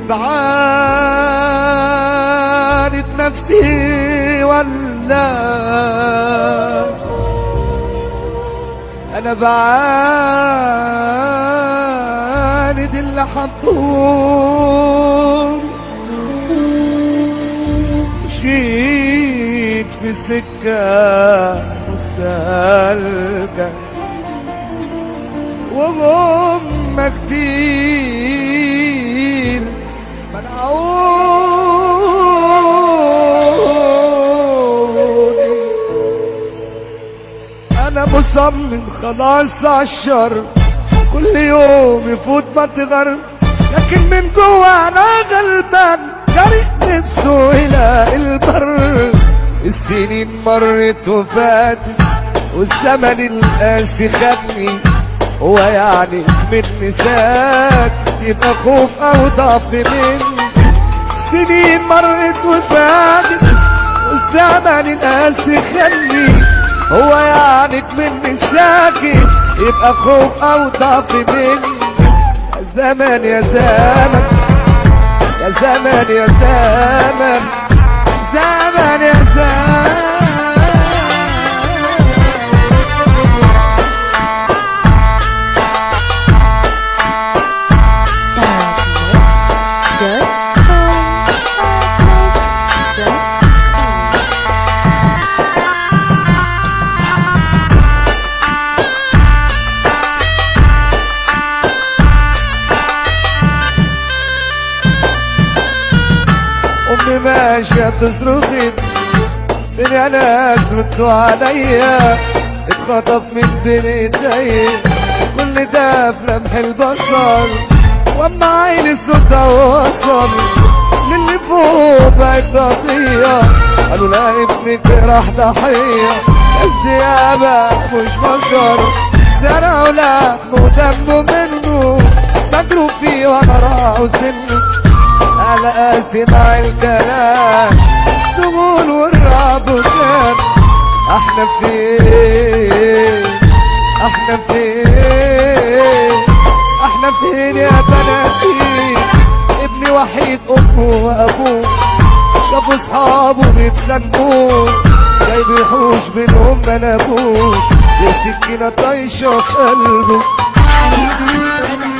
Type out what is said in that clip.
بعاند نفسي ولا انا بعاند اللي حبوه مشيت في سكة مسالكة وهم كتير منعوني انا مصمم خلاص عالشر كل يوم يفوت متغر لكن من جوا انا غلبان غرق نفسه الى البر السنين مرت وفاتت والزمن القاسي خدني هو يعني من نساك يبقى خوف او ضعف مني سنين مرت وفاتت والزمن القاسي خلي هو يعني من ساكت يبقى خوف او ضعف مني يا زمن يا زمن يا زمن يا زمن زمن يا زمن امي ماشيه بتصرخ فين يا ناس ردوا عليا اتخطف من بين ايديا كل ده في لمح البصر واما عيني صوتها وصل للي فوق بقت قضية قالوا لا ابنك راح ضحية ناس ديابة مش بشر سرقوا لحمه ودمه منه مجروح فيه وانا راعوا سنه على قاسي مع الكلام السجون والرعب كان احنا فين احنا فين احنا فين يا بناتي ابني وحيد امه وابوه شافوا اصحابه بيتخانقوا جاي بيحوش بينهم ما نابوش يا سكينه طايشه في قلبه